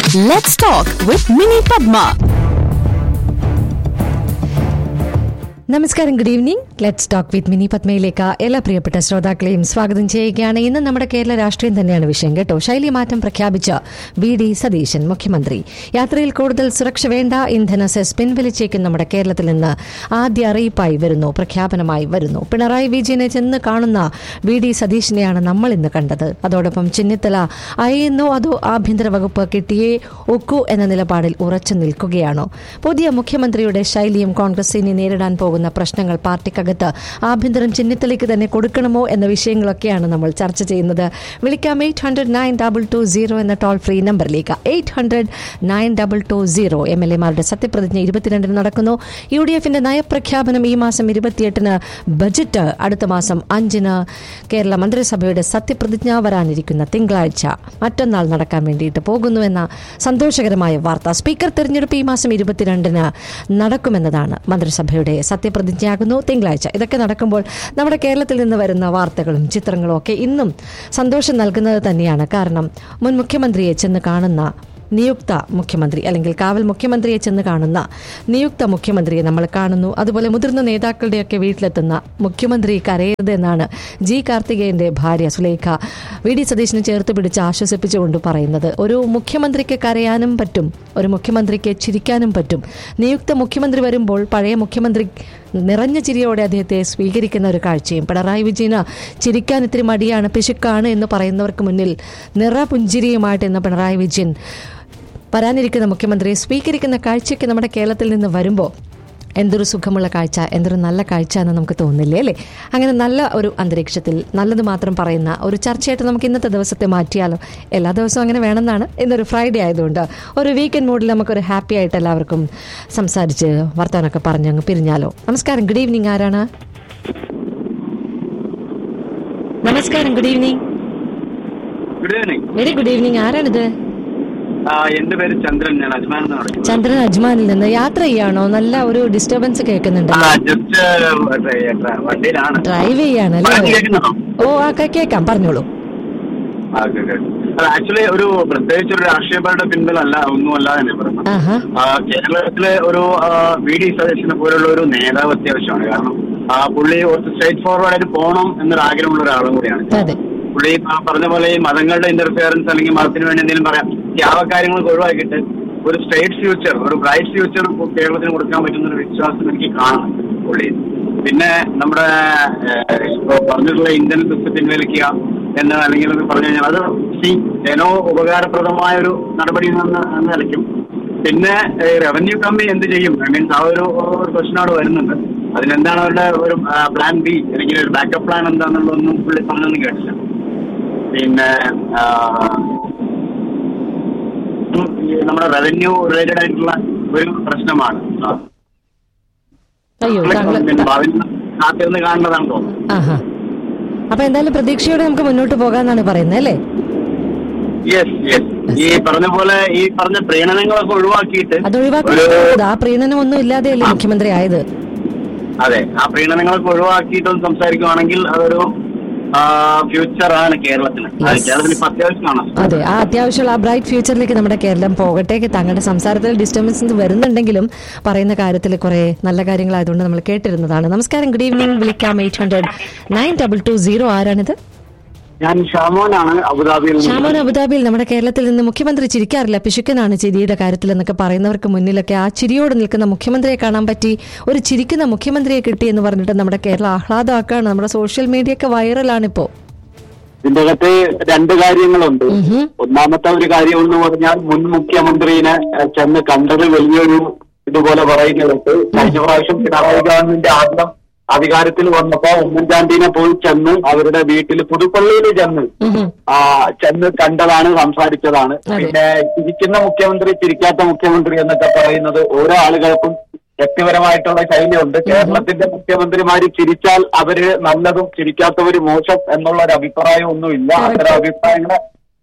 Let's talk with Mini Padma. നമസ്കാരം good evening let's talk with Mini പത്മയിലേക്ക് എല്ലാ പ്രിയപ്പെട്ട ശ്രോതാക്കളെയും സ്വാഗതം ചെയ്യുകയാണ് ഇന്ന് നമ്മുടെ കേരള രാഷ്ട്രീയം തന്നെയാണ് വിഷയം കേട്ടോ ശൈലി മാറ്റം പ്രഖ്യാപിച്ച വി ഡി സതീശൻ മുഖ്യമന്ത്രി യാത്രയിൽ കൂടുതൽ സുരക്ഷ വേണ്ട ഇന്ധന സെസ് പിൻവലിച്ചേക്കും നമ്മുടെ കേരളത്തിൽ നിന്ന് ആദ്യ അറിയിപ്പായി വരുന്നു പ്രഖ്യാപനമായി വരുന്നു പിണറായി വിജയനെ ചെന്ന് കാണുന്ന വി ഡി സതീശനെയാണ് നമ്മൾ ഇന്ന് കണ്ടത് അതോടൊപ്പം ചെന്നിത്തല അയയുന്നോ അതോ ആഭ്യന്തര വകുപ്പ് കിട്ടിയേ ഒക്കൂ എന്ന നിലപാടിൽ ഉറച്ചു നിൽക്കുകയാണോ പുതിയ മുഖ്യമന്ത്രിയുടെ ശൈലിയും കോൺഗ്രസ് ഇനി നേരിടാൻ പോകുന്ന പ്രശ്നങ്ങൾ പാർട്ടിക്കകത്ത് ആഭ്യന്തരം ചെന്നിത്തലയ്ക്ക് തന്നെ കൊടുക്കണമോ എന്ന വിഷയങ്ങളൊക്കെയാണ് നമ്മൾ ചർച്ച ചെയ്യുന്നത് വിളിക്കാം eight hundred nine double two zero എന്ന ടോൾ ഫ്രീ നമ്പറിലേക്ക് eight hundred nine double two zero M L എമാരുടെ സത്യപ്രതിജ്ഞ ഇരുപത്തിരണ്ടിന് നടക്കുന്നു യു ഡി എഫിന്റെ നയപ്രഖ്യാപനം ഈ മാസം ഇരുപത്തിയെട്ടിന് ബജറ്റ് അടുത്ത മാസം അഞ്ചിന് കേരള മന്ത്രിസഭയുടെ സത്യപ്രതിജ്ഞ വരാനിരിക്കുന്ന തിങ്കളാഴ്ച മറ്റന്നാൾ നടക്കാൻ വേണ്ടിയിട്ട് പോകുന്നു എന്ന സന്തോഷകരമായ വാർത്ത സ്പീക്കർ തെരഞ്ഞെടുപ്പ് ഈ മാസം ഇരുപത്തിരണ്ടിന് നടക്കുമെന്നതാണ് മന്ത്രിസഭയുടെ സത്യപ്രതിജ്ഞയാകുന്നു തിങ്കളാഴ്ച ഇതൊക്കെ നടക്കുമ്പോൾ നമ്മുടെ കേരളത്തിൽ നിന്ന് വരുന്ന വാർത്തകളും ചിത്രങ്ങളും ഒക്കെ ഇന്നും സന്തോഷം നൽകുന്നത് തന്നെയാണ് കാരണം മുൻ മുഖ്യമന്ത്രിയെ ചെന്ന് കാണുന്ന നിയുക്ത മുഖ്യമന്ത്രി അല്ലെങ്കിൽ കാവൽ മുഖ്യമന്ത്രിയെ ചെന്ന് കാണുന്ന നിയുക്ത മുഖ്യമന്ത്രിയെ നമ്മൾ കാണുന്നു അതുപോലെ മുതിർന്ന നേതാക്കളുടെയൊക്കെ വീട്ടിലെത്തുന്ന മുഖ്യമന്ത്രി കരയരുത് എന്നാണ് ജി കാർത്തികേയന്റെ ഭാര്യ സുലേഖ വി ഡി സതീശനെ ചേർത്ത് പിടിച്ച് ആശ്വസിപ്പിച്ചുകൊണ്ട് പറയുന്നത് ഒരു മുഖ്യമന്ത്രിക്ക് കരയാനും പറ്റും ഒരു മുഖ്യമന്ത്രിക്ക് ചിരിക്കാനും പറ്റും നിയുക്ത മുഖ്യമന്ത്രി വരുമ്പോൾ പഴയ മുഖ്യമന്ത്രി നിറഞ്ഞ ചിരിയോടെ അദ്ദേഹത്തെ സ്വീകരിക്കുന്ന ഒരു കാഴ്ചയും പിണറായി വിജയന് ചിരിക്കാൻ ഇത്തിരി മടിയാണ് പിശുക്കാണ് എന്ന് പറയുന്നവർക്ക് മുന്നിൽ നിറപുഞ്ചിരിയുമായിട്ട് ഇന്ന് പിണറായി വിജയൻ വരാനിരിക്കുന്ന മുഖ്യമന്ത്രിയെ സ്വീകരിക്കുന്ന കാഴ്ചയ്ക്ക് നമ്മുടെ കേരളത്തിൽ നിന്ന് വരുമ്പോൾ എന്തൊരു സുഖമുള്ള കാഴ്ച എന്തൊരു നല്ല കാഴ്ച എന്ന് നമുക്ക് തോന്നില്ലേ അല്ലേ അങ്ങനെ നല്ല ഒരു അന്തരീക്ഷത്തിൽ നല്ലത് മാത്രം പറയുന്ന ഒരു ചർച്ചയായിട്ട് നമുക്ക് ഇന്നത്തെ ദിവസത്തെ മാറ്റിയാലോ എല്ലാ ദിവസവും അങ്ങനെ വേണമെന്നാണ് ഇന്നൊരു ഫ്രൈഡേ ആയതുകൊണ്ട് ഒരു വീക്കെൻഡ് മൂഡിൽ നമുക്കൊരു ഹാപ്പി ആയിട്ട് എല്ലാവർക്കും സംസാരിച്ച് വർത്തമാനമൊക്കെ പറഞ്ഞ് അങ്ങ് പിരിഞ്ഞാലോ നമസ്കാരം ഗുഡ് ഈവനിങ് ആരാണ് നമസ്കാരം good evening good evening very good evening ആരാണിത് ആ, എന്റെ പേര് ചന്ദ്രൻ ഞാൻ അജ്മാൻ എന്ന് വിളിക്കുന്നത് ചന്ദ്രൻ അജ്മാനിൽ നിന്ന് യാത്ര ചെയ്യാണോ നല്ല ഒരു ഡിസ്റ്റർബൻസ് ആ കേൾക്കുന്നുണ്ടല്ലോ ജസ്റ്റ് വണ്ടിയിലാണ് ഡ്രൈവ് ചെയ്യാണല്ലേ പറഞ്ഞു കേൾക്കുന്നുണ്ടോ ഓ ആ കേ- കേൾക്കാം പറഞ്ഞോളൂ ആക്ച്വലി ഒരു പ്രത്യേകിച്ച് ഒരു രാഷ്ട്രീയക്കാരുടെ പിൻബലമല്ല ഒന്നുമല്ല തന്നെ പറയുന്നത് ആഹാ ആ, കേരളത്തിലെ ഒരു ആ, വി ഡി സതീശനെ പോലുള്ള ഒരു നേതാവ് അത്യാവശ്യമാണ് കാരണം ആ പുള്ളി കുറച്ച് സ്ട്രേറ്റ് ഫോർവേഡ് ആയിട്ട് പോകണം എന്നൊരു ആഗ്രഹമുള്ള ഒരാളും കൂടിയാണ് അതെ പുള്ളി പ- പറഞ്ഞ പോലെ ഈ മതങ്ങളുടെ ഇന്റർഫിയറൻസ് അല്ലെങ്കിൽ മതത്തിന് വേണ്ടി എന്തെങ്കിലും പറയാം ത്യാഗകാര്യങ്ങളൊക്കെ ഒഴിവാക്കിയിട്ട് ഒരു സ്ട്രേറ്റ് ഫ്യൂച്ചർ ഒരു ബ്രൈറ്റ് ഫ്യൂച്ചർ കേരളത്തിന് കൊടുക്കാൻ പറ്റുന്ന ഒരു വിശ്വാസം എനിക്ക് കാണണം പുള്ളി പിന്നെ നമ്മുടെ ഏഹ്, ഇപ്പൊ പറഞ്ഞിട്ടുള്ള ഇന്ത്യൻ ബസ് പിൻവലിക്കുക എന്ന് അല്ലെങ്കിൽ എന്ന് പറഞ്ഞു കഴിഞ്ഞാൽ അത് സി ജനോ ഉപകാരപ്രദമായ ഒരു നടപടി എന്ന എന്ന നിലയ്ക്കും പിന്നെ റവന്യൂ കമ്മി എന്ത് ചെയ്യും മീൻസ് ആ ഒരു ഒരു ക്വസ്റ്റൻ അവിടെ വരുന്നുണ്ട് അതിനെന്താണ് അവരുടെ ഒരു പ്ലാൻ ബി അല്ലെങ്കിൽ ഒരു ബാക്കപ്പ് പ്ലാൻ എന്താണെന്നുള്ളതൊന്നും പുള്ളി പറഞ്ഞൊന്നും കേട്ടില്ല പിന്നെ ആ, ഈ നമ്മുടെ റവന്യൂ റിലേറ്റഡ് ആയിട്ടുള്ള ഒരു പ്രശ്നമാണ് ആ. അയ്യോ താങ്കൾ പിന്നെ ഭാവിയിൽ കാത്തിരുന്ന് കാണേണ്ടതാണ് തോന്നുന്നത് ആഹാ അപ്പൊ എന്തായാലും പ്രതീക്ഷയോടെ നമുക്ക് മുന്നോട്ട് പോകാന്നാണ് പറയുന്നത് അല്ലേ യെസ് യെസ് ഈ പറഞ്ഞ പോലെ ഈ പറഞ്ഞ പ്രീണനങ്ങളൊക്കെ ഒഴിവാക്കിയിട്ട് അത് ഒഴിവാക്കി ഒരു ആ പ്രീണനം ഒന്നും ഇല്ലാതെയല്ലേ മുഖ്യമന്ത്രി ആയത് അതെ ആ പ്രീണനങ്ങളൊക്കെ ഒഴിവാക്കിയിട്ടൊന്ന് സംസാരിക്കുവാണെങ്കിൽ അതൊരു ഫ്യൂച്ചർ ആണ് കേരളത്തിന് അത് Yes. കേരളത്തിന് ഇപ്പൊ അത്യാവശ്യമാണ് അതെ ആ അത്യാവശ്യമുള്ള ആ ബ്രൈറ്റ് ഫ്യൂച്ചറിലേക്ക് നമ്മുടെ കേരളം പോകട്ടെ താങ്കളുടെ സംസാരത്തിൽ ഡിസ്റ്റർബൻസ് വരുന്നുണ്ടെങ്കിലും പറയുന്ന കാര്യത്തിൽ കുറെ നല്ല കാര്യങ്ങളായതുകൊണ്ട് നമ്മൾ കേട്ടിരുന്നതാണ് നമസ്കാരം ഗുഡ് ഈവനിങ് വിളിക്കാം eight hundred nine double two zero ആരാണിത് ഞാൻ ഷാമോനാണ് അബുദാബിയിൽ നിന്ന്. ഷാമോൻ അബുദാബിയിൽ നമ്മുടെ കേരളത്തിൽ നിന്ന് മുഖ്യമന്ത്രി ചിരിക്കാറില്ല പിശുക്കനാണ് ചിരിയുടെ കാര്യത്തിൽ എന്നൊക്കെ പറയുന്നവർക്ക് മുന്നിലൊക്കെ ആ ചിരിയോട് നിൽക്കുന്ന മുഖ്യമന്ത്രിയെ കാണാൻ പറ്റി ഒരു ചിരിക്കുന്ന മുഖ്യമന്ത്രിയെ കിട്ടി എന്ന് പറഞ്ഞിട്ട് നമ്മുടെ കേരളം ആഹ്ലാദമാക്കാണ് നമ്മുടെ സോഷ്യൽ മീഡിയ ഒക്കെ വൈറലാണിപ്പോ ഇതിന്റെ അകത്ത് രണ്ട് കാര്യങ്ങളുണ്ട് ഉഹും. ഒന്നാമത്തെ ഒരു കാര്യം എന്ന് പറഞ്ഞാൽ മുൻ മുഖ്യമന്ത്രിനെ ഏഹ്, ചെന്ന് കണ്ടത് വലിയൊരു ഇതുപോലെ പറയുന്നത് കഴിഞ്ഞ പ്രാവശ്യം പിണറായി ഗവൺമെന്റ് ആദ്യം അധികാരത്തിൽ വന്നപ്പോ ഉമ്മൻചാണ്ടിനെ പോയി ചെന്ന് അവരുടെ വീട്ടിൽ പുതുപ്പള്ളിയിൽ ചെന്ന് ഉഹും. ആ ചെന്ന് കണ്ടതാണ് സംസാരിച്ചതാണ് അതെ. പിന്നെ ചിരിക്കുന്ന മുഖ്യമന്ത്രി ചിരിക്കാത്ത മുഖ്യമന്ത്രി എന്നൊക്കെ പറയുന്നത് ഓരോ ആളുകൾക്കും വ്യക്തിപരമായിട്ടുള്ള ശൈലിയുണ്ട് കേരളത്തിന്റെ മുഖ്യമന്ത്രിമാര് ചിരിച്ചാൽ അവര് നല്ലതും ചിരിക്കാത്തവര് മോശം എന്നുള്ള ഒരു അഭിപ്രായം ഒന്നുമില്ല അത്തരം അഭിപ്രായങ്ങളെ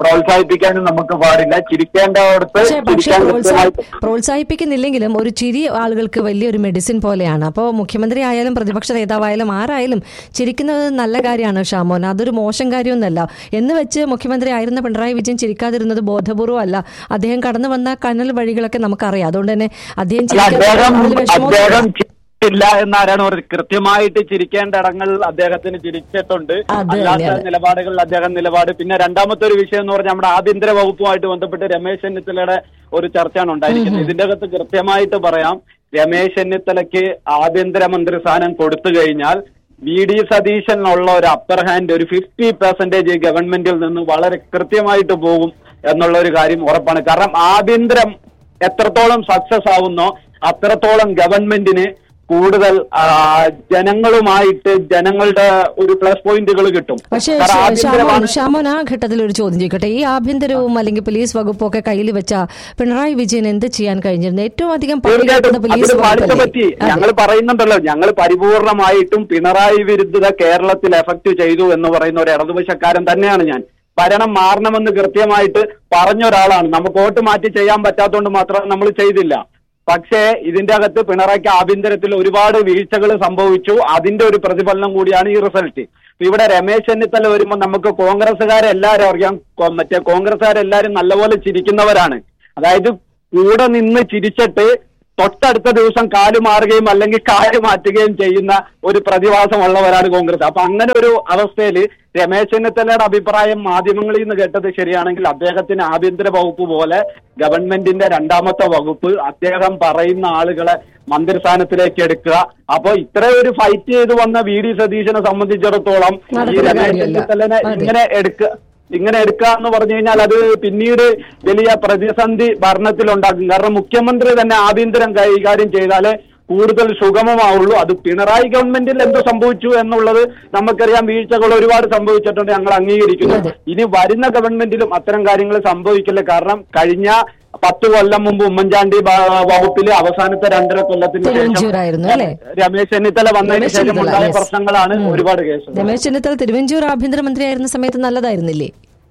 പ്രോത്സാഹിപ്പിക്കാനും നമുക്ക് പാടില്ല ചിരിക്കേണ്ടവിടത്ത് പക്ഷേ പക്ഷേ ചിരിക്കാൻ പ്രോത്സാഹി കൃത്യമായിട്ട് പ്രോത്സാഹിപ്പിക്കുന്നില്ലെങ്കിലും ഒരു ചിരി ആളുകൾക്ക് വലിയൊരു മെഡിസിൻ പോലെയാണ് അപ്പോൾ മുഖ്യമന്ത്രി ആയാലും പ്രതിപക്ഷ നേതാവായാലും ആരായാലും ചിരിക്കുന്നത് നല്ല കാര്യമാണ് ഷാമോൻ അതൊരു മോശം കാര്യമൊന്നുമല്ല എന്ന് വെച്ച് മുഖ്യമന്ത്രി ആയിരുന്ന പിണറായി വിജയൻ ചിരിക്കാതിരുന്നത് ബോധപൂർവ്വം അല്ല അദ്ദേഹം കടന്നു വന്ന കനൽ വഴികളൊക്കെ നമുക്കറിയാം അതുകൊണ്ട് തന്നെ അദ്ദേഹം അല്ല, അദ്ദേഹം ചിരിക്കാതിരുന്നതിൽ വിഷമമൊന്നുമില്ല. അദ്ദേഹം ചിരിച്ചില്ല എന്നാരാണ് പറഞ്ഞത് കൃത്യമായിട്ട് ചിരിക്കേണ്ട ഇടങ്ങൾ അദ്ദേഹത്തിന് ചിരിച്ചിട്ടുണ്ട് അത് അല്ലാത്ത തന്നെയാണ്. നിലപാടുകളിൽ അദ്ദേഹം നിലപാട് പിന്നെ രണ്ടാമത്തെ ഒരു വിഷയം എന്ന് പറഞ്ഞാൽ നമ്മുടെ ആഭ്യന്തര വകുപ്പുമായിട്ട് ബന്ധപ്പെട്ട് രമേശ് ചെന്നിത്തലയുടെ ഒരു ചർച്ചയാണ് ഉണ്ടായിരിക്കുന്നത് ഇതിന്റെ അകത്ത് കൃത്യമായിട്ട് പറയാം രമേശ് ചെന്നിത്തലയ്ക്ക് ആഭ്യന്തരമന്ത്രി സ്ഥാനം കൊടുത്തു കഴിഞ്ഞാൽ വി ഡി സതീശനുള്ള ഒരു അപ്പർ ഹാൻഡ് ഒരു ഫിഫ്റ്റി പെർസെന്റേജ് ഗവൺമെന്റിൽ നിന്ന് വളരെ കൃത്യമായിട്ട് പോകും എന്നുള്ള ഒരു കാര്യം ഉറപ്പാണ് കാരണം ആഭ്യന്തരം എത്രത്തോളം സക്സസ് ആവുന്നോ അത്രത്തോളം ഗവൺമെന്റിന് കൂടുതൽ ആ, ജനങ്ങളുമായിട്ട് ജനങ്ങളുടെ ഒരു പ്ലസ് പോയിന്റുകൾ കിട്ടും പക്ഷേ കാരണം ഷാ- ഷാമോൻ ആഭ്യന്തരമാണ് ഷാമോൻ ആ ഘട്ടത്തിൽ ഒരു ചോദ്യം ചോദിക്കട്ടെ ഈ ആഭ്യന്തരവും അല്ലെങ്കിൽ പോലീസ് വകുപ്പും ഒക്കെ കയ്യിൽ വെച്ച പിണറായി വിജയൻ എന്ത് ചെയ്യാൻ കഴിഞ്ഞിരുന്നു ഏറ്റവും അധികം പണി തീർച്ചയായിട്ടും കിട്ടുന്ന പോലീസ് അതിന് പാളിച്ച വകുപ്പല്ലേ? പറ്റി അതെ. ഞങ്ങൾ പറയുന്നുണ്ടല്ലോ ഞങ്ങൾ പരിപൂർണമായിട്ടും പിണറായി വിരുദ്ധത കേരളത്തിൽ എഫക്ട് ചെയ്തു എന്ന് പറയുന്ന ഒരു ഇടതുപക്ഷക്കാരൻ തന്നെയാണ് ഞാൻ ഭരണം മാറണമെന്ന് കൃത്യമായിട്ട് പറഞ്ഞ ഒരാളാണ് നമുക്ക് വോട്ട് മാറ്റി ചെയ്യാൻ പറ്റാത്തതുകൊണ്ട് മാത്രം നമ്മൾ ചെയ്തില്ല പക്ഷേ ഇതിന്റെ അകത്ത് പിണറായിക്ക് ആഭ്യന്തരത്തിൽ ഒരുപാട് വീഴ്ചകൾ സംഭവിച്ചു അതിന്റെ ഒരു പ്രതിഫലനം കൂടിയാണ് ഈ റിസൾട്ട് ഇവിടെ രമേശ് ചെന്നിത്തല വരുമ്പോൾ നമുക്ക് കോൺഗ്രസ്സുകാരെല്ലാരും അറിയാം കൊ- മറ്റേ കോൺഗ്രസ്സുകാരെല്ലാരും നല്ലപോലെ ചിരിക്കുന്നവരാണ് അതായത് കൂടെ നിന്ന് ചിരിച്ചിട്ട് തൊട്ടടുത്ത ദിവസം കാല് മാറുകയും അല്ലെങ്കിൽ കാല് മാറ്റുകയും ചെയ്യുന്ന ഒരു പ്രതിഭാസമുള്ളവരാണ് കോൺഗ്രസ് അപ്പൊ അങ്ങനെ ഒരു അവസ്ഥയിൽ രമേശ് ചെന്നിത്തലയുടെ അഭിപ്രായം മാധ്യമങ്ങളിൽ നിന്ന് കേട്ടത് ശരിയാണെങ്കിൽ അദ്ദേഹത്തിന് ആഭ്യന്തര വകുപ്പ് പോലെ ഗവൺമെന്റിന്റെ രണ്ടാമത്തെ വകുപ്പ് അദ്ദേഹം പറയുന്ന ആളുകളെ മന്ത്രിസ്ഥാനത്തിലേക്ക് എടുക്കുക അപ്പൊ ഇത്ര ഒരു ഫൈറ്റ് ചെയ്ത് വന്ന വി ഡി സതീശനെ സംബന്ധിച്ചിടത്തോളം ഈ നടക്കുന്ന രമേശ് കാര്യമല്ല. ചെന്നിത്തലനെ അതെ. ഇങ്ങനെ എടുക്കുക ഇങ്ങനെ എടുക്കുക എന്ന് പറഞ്ഞു കഴിഞ്ഞാൽ അത് പിന്നീട് വലിയ പ്രതിസന്ധി ഭരണത്തിലുണ്ടാക്കും കാരണം മുഖ്യമന്ത്രി തന്നെ ആഭ്യന്തരം കൈകാര്യം ചെയ്താലേ കൂടുതൽ സുഗമമാവുള്ളൂ അത് പിണറായി ഗവൺമെന്റിൽ എന്ത് സംഭവിച്ചു എന്നുള്ളത് നമുക്കറിയാം വീഴ്ചകൾ ഒരുപാട് സംഭവിച്ചിട്ടുണ്ട് ഞങ്ങൾ അംഗീകരിക്കുന്നു അതെ. ഇനി വരുന്ന ഗവൺമെന്റിലും അത്തരം കാര്യങ്ങൾ സംഭവിക്കില്ല കാരണം കഴിഞ്ഞ പത്ത് കൊല്ലം മുമ്പ് ഉമ്മൻചാണ്ടി ബ- വകുപ്പിലെ അവസാനത്തെ രണ്ടര കൊല്ലത്തിന് ശേഷം തിരുവഞ്ചൂരായിരുന്നു അല്ലേ? രമേശ് ചെന്നിത്തല വന്നതിന് രമേശ് ശേഷം ചെന്നിത്തല, ഉണ്ടായ yes. പ്രശ്നങ്ങളാണ് ഉം. ഒരുപാട് കേസുകൾ രമേശ് ചെന്നിത്തല തിരുവഞ്ചൂർ ആഭ്യന്തരമന്ത്രി ആയിരുന്ന സമയത്ത് നല്ലതായിരുന്നില്ലേ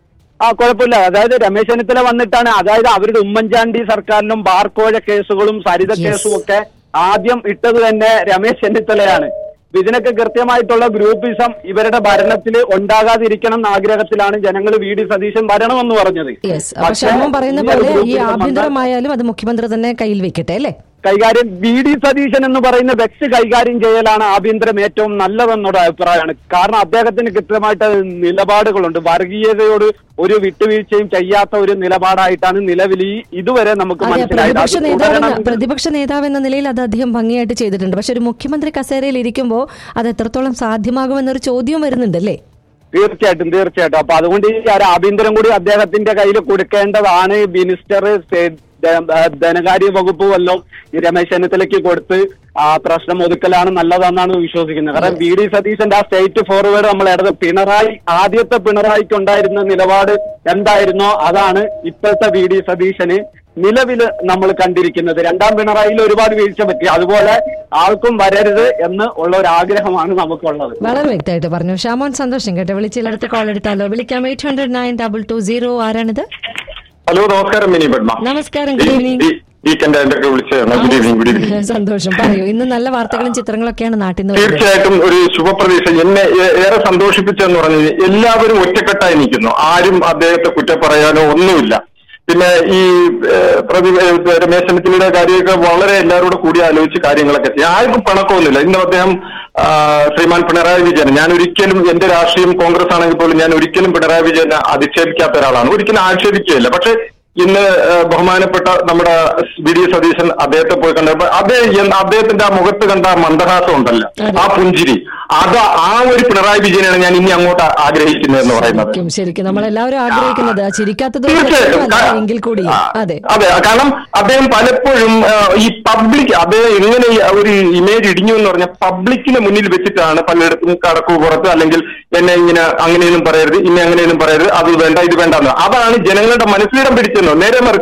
ആ കുഴപ്പമില്ല അതായത് രമേശ് ചെന്നിത്തല വന്നിട്ടാണ് അതായത് അവരുടെ ഉമ്മൻചാണ്ടി സർക്കാരിനും ബാർക്കോഴ കേസുകളും സരിത Yes. കേസും ഒക്കെ ആദ്യം ഇട്ടത് തന്നെ രമേശ് ചെന്നിത്തലയാണ് അപ്പൊ ഇതിനൊക്കെ കൃത്യമായിട്ടുള്ള ഗ്രൂപ്പിസം ഇവരുടെ ഭരണത്തിൽ ഉണ്ടാകാതിരിക്കണം എന്ന ആഗ്രഹത്തിലാണ് ജനങ്ങൾ വി ഡി സതീശൻ ഭരണമെന്ന് പറഞ്ഞത് യെസ് അപ്പൊ പക്ഷേ ഷാമോൻ പറയുന്ന ഈ ഒരു പോലെ ഈ ഗ്രൂപ്പിസം വന്നാൽ ആഭ്യന്തരമായാലും അത് മുഖ്യമന്ത്രി തന്നെ കയ്യിൽ വെക്കട്ടെ അല്ലേ കൈകാര്യം വി ഡി സതീശൻ എന്ന് പറയുന്ന വ്യക്തി കൈകാര്യം ചെയ്യലാണ് ആഭ്യന്തരം ഏറ്റവും നല്ലതെന്നൊരു അഭിപ്രായമാണ് കാരണം അദ്ദേഹത്തിന് കൃത്യമായിട്ട് നിലപാടുകളുണ്ട് വർഗീയതയോട് ഒരു വിട്ടുവീഴ്ചയും ചെയ്യാത്ത ഒരു നിലപാടായിട്ടാണ് നിലവിൽ ഈ ഇതുവരെ നമുക്ക് അതെ മനസ്സിലായത് പ്രതിപക്ഷ അത് നേതാവ് എന്ന- തുടരണം. പ്രതിപക്ഷ നേതാവ് എന്ന നിലയിൽ അത് അദ്ദേഹം ഭംഗിയായിട്ട് ചെയ്തിട്ടുണ്ട് പക്ഷെ ഒരു മുഖ്യമന്ത്രി കസേരയിൽ ഇരിക്കുമ്പോൾ അത് എത്രത്തോളം സാധ്യമാകുമെന്നൊരു ചോദ്യം വരുന്നുണ്ടല്ലേ തീർച്ചയായിട്ടും തീർച്ചയായിട്ടും അപ്പൊ അതുകൊണ്ട് ഈ ഒരു ആഭ്യന്തരം കൂടി അദ്ദേഹത്തിന്റെ കയ്യിൽ കൊടുക്കേണ്ടതാണ് മിനിസ്റ്റർ സെ- ധ- ധനകാര്യ വകുപ്പ് വല്ലതും ഈ രമേശ് ചെന്നിത്തലയ്ക്ക് കൊടുത്ത് ആ പ്രശ്നം ഒതുക്കലാണ് നല്ലതെന്നാണ് വിശ്വസിക്കുന്നത് കാരണം വി ഡി സതീശന്റെ ആ സ്റ്റേറ്റ് ഫോർവേഡ് നമ്മൾ ഇടത് പിണറായി ആദ്യത്തെ പിണറായിക്ക് ഉണ്ടായിരുന്ന നിലപാട് എന്തായിരുന്നോ അതാണ് ഇപ്പോഴത്തെ വി ഡി സതീശന് നിലവിൽ നമ്മൾ കണ്ടിരിക്കുന്നത് രണ്ടാം പിണറായിയിൽ ഒരുപാട് വീഴ്ച പറ്റി അതുപോലെ ആൾക്കും വരരുത് എന്ന് ഉള്ള ഒരു ആഗ്രഹമാണ് നമുക്കുള്ളത് വളരെ വ്യക്തമായിട്ട് പറഞ്ഞു ഷാമോൻ സന്തോഷം കേട്ടോ വിളിച്ചില്ലടുത്ത് കോൾ എടുത്താലോ വിളിക്കാം eight hundred nine double two zero ആരാണിത് ഹലോ നമസ്കാരം മിനി പത്മ നമസ്കാരം ഗുഡ് ഈവനിങ് വീക്കെൻഡ് എന്തൊക്കെ വിളിച്ചതാണ് ഗുഡ് ഈവനിങ് ഗുഡ് ഈവനിങ് സന്തോഷം പറയൂ ഇന്ന് നല്ല വാർത്തകളും ചിത്രങ്ങളൊക്കെയാണ് നാട്ടിൽ നിന്ന് വരുന്നത് തീർച്ചയായിട്ടും ഒരു ശുഭപ്രതീക്ഷ എന്നെ ഏ- ഏറെ സന്തോഷിപ്പിച്ചെന്ന് പറഞ്ഞത് എല്ലാവരും ഒറ്റക്കെട്ടായി നിൽക്കുന്നു ആരും അദ്ദേഹത്തെ കുറ്റം പറയാനോ ഒന്നുമില്ല പിന്നെ ഈ ഏ, പ്രതി ഏ, രമേശ് ചെന്നിത്തലയുടെ കാര്യമൊക്കെ വളരെ എല്ലാവരോടും കൂടി ആലോചിച്ച് കാര്യങ്ങളൊക്കെ ചെയ്യും ആർക്കും പണക്കമൊന്നുമില്ല ഇന്ന് അദ്ദേഹം ആ, ശ്രീമാൻ പിണറായി വിജയൻ ഞാൻ ഒരിക്കലും എന്റെ രാഷ്ട്രീയം കോൺഗ്രസ് ആണെങ്കിൽ പോലും ഞാൻ ഒരിക്കലും പിണറായി വിജയനെ അധിക്ഷേപിക്കാത്ത ഒരാളാണ് ഒരിക്കലും ആക്ഷേപിക്കുകയില്ല പക്ഷെ ഇന്ന് ആ, ബഹുമാനപ്പെട്ട നമ്മുടെ വി ഡി സതീശൻ അദ്ദേഹത്തെ പോയി കണ്ടപ്പോൾ അദ്ദേഹം എന്ത് അദ്ദേഹത്തിന്റെ ആ മുഖത്ത് കണ്ട ആ മന്ദഹാസം ഉണ്ടല്ലോ അതെ. ആ പുഞ്ചിരി അത് ആ ഒരു പിണറായി വിജയനാണ് ഞാൻ ഇനി അങ്ങോട്ട് ആഗ്രഹിക്കുന്നത് എന്ന് പറയുന്നത് ശരിക്കും ശരിക്കും നമ്മളെല്ലാവരും ആഗ്രഹിക്കുന്നത് ആ ചിരിക്കാത്തത് തീർച്ചയായിട്ടും പ്രശ്നമല്ല, കാ- എങ്കിൽ കൂടി ആ, അതെ അതെ കാരണം അദ്ദേഹം പലപ്പോഴും ആ, ഈ പബ്ലിക് അദ്ദേഹം എങ്ങനെ ഈ ഒരു ഇമേജ് ഇടിഞ്ഞു എന്ന് പറഞ്ഞാൽ പബ്ലിക്കിന് മുന്നിൽ വെച്ചിട്ടാണ് പലയിടത്തും കടക്കു പുറത്ത് അല്ലെങ്കിൽ എന്നെ ഇങ്ങനെ അങ്ങനെയൊന്നും പറയരുത് ഇന്നെ അങ്ങനെയൊന്നും പറയരുത് അത് വേണ്ട ഇത് വേണ്ട എന്ന് അതാണ് ജനങ്ങളുടെ മനസ്സിലിടം പിടിച്ചെന്നോ നേരെ മറിച്ച്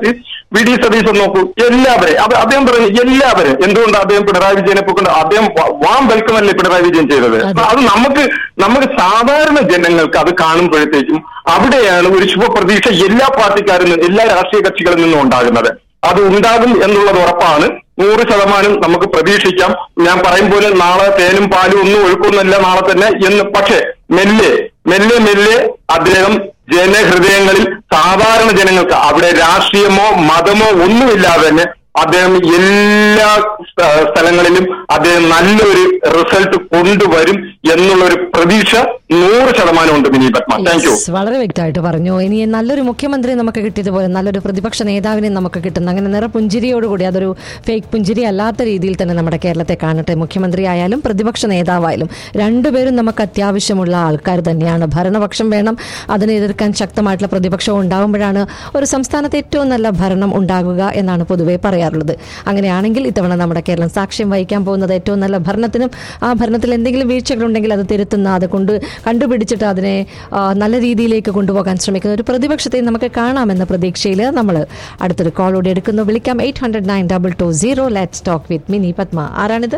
വി ഡി സതീശൻ നോക്കൂ എല്ലാവരും അത് അദ്ദേഹം പറഞ്ഞു എല്ലാവരും എന്തുകൊണ്ട് അദ്ദേഹം പിണറായി വിജയനെ പൊക്കൊണ്ട് അദ്ദേഹം വ- വാം വെൽക്കം അല്ലേ പിണറായി വിജയൻ ചെയ്തത് അപ്പൊ അത് നമുക്ക് നമുക്ക് സാധാരണ ജനങ്ങൾക്ക് അത് കാണുമ്പോഴത്തേക്കും അവിടെയാണ് ഒരു ശുഭപ്രതീക്ഷ എല്ലാ പാർട്ടിക്കാരിൽ നിന്നും എല്ലാ രാഷ്ട്രീയ കക്ഷികളിൽ നിന്നും ഉണ്ടാകുന്നത് അത് ഉണ്ടാകും എന്നുള്ളത് ഉറപ്പാണ് നൂറ് ശതമാനം നമുക്ക് പ്രതീക്ഷിക്കാം ഞാൻ പറയും പോലെ നാളെ തേനും പാലും ഒന്നും ഒഴുക്കുന്നില്ല നാളെ തന്നെ എന്ന് പക്ഷേ മെല്ലെ മെല്ലെ മെല്ലെ അദ്ദേഹം ജനഹൃദയങ്ങളിൽ സാധാരണ ജനങ്ങൾക്ക് അവിടെ രാഷ്ട്രീയമോ മതമോ ഒന്നുമില്ലാതെ തന്നെ അദ്ദേഹം എല്ലാ സ്ഥ- സ്ഥലങ്ങളിലും അദ്ദേഹം നല്ലൊരു റിസൾട്ട് കൊണ്ടുവരും എന്നുള്ള ഒരു പ്രതീക്ഷ നൂറ് ശതമാനം ഉണ്ട് Mini Padma thank you Yes, വളരെ വ്യക്തമായിട്ട് പറഞ്ഞു ഇനി നല്ലൊരു മുഖ്യമന്ത്രി നമുക്ക് കിട്ടിയതുപോലെ നല്ലൊരു പ്രതിപക്ഷ നേതാവിനെ നമുക്ക് കിട്ടുന്ന അങ്ങനെ നിറപുഞ്ചിരിയോടുകൂടി അതൊരു ഫേക്ക് പുഞ്ചിരി അല്ലാത്ത രീതിയിൽ തന്നെ നമ്മുടെ കേരളത്തെ കാണട്ടെ മുഖ്യമന്ത്രി ആയാലും പ്രതിപക്ഷ നേതാവായാലും രണ്ടുപേരും നമുക്ക് അത്യാവശ്യമുള്ള ആൾക്കാർ തന്നെയാണ് ഭരണപക്ഷം വേണം അതിനെ എതിർക്കാൻ ശക്തമായിട്ടുള്ള പ്രതിപക്ഷം ഉണ്ടാകുമ്പോഴാണ് ഒരു സംസ്ഥാനത്ത് ഏറ്റവും നല്ല ഭരണം ഉണ്ടാകുക എന്നാണ് പൊതുവെ പറയാറുള്ളത് അങ്ങനെയാണെങ്കിൽ ഇത്തവണ നമ്മുടെ കേരളം സാക്ഷ്യം വഹിക്കാൻ പോകുന്നത് ഏറ്റവും നല്ല ഭരണത്തിനും ആ ഭരണത്തിൽ എന്തെങ്കിലും വീഴ്ചകളുണ്ടെങ്കിൽ അത് തിരുത്തുന്ന അത് കൊണ്ട് കണ്ടുപിടിച്ചിട്ട് അതിനെ ആ, നല്ല രീതിയിലേക്ക് കൊണ്ടുപോകാൻ ശ്രമിക്കുന്ന ഒരു പ്രതിപക്ഷത്തെ നമുക്ക് കാണാമെന്ന പ്രതീക്ഷയിൽ നമ്മൾ അടുത്തൊരു കോളോടെ എടുക്കുന്നു വിളിക്കാം eight hundred nine double two zero let's talk with Mini Padma ആരാണിത്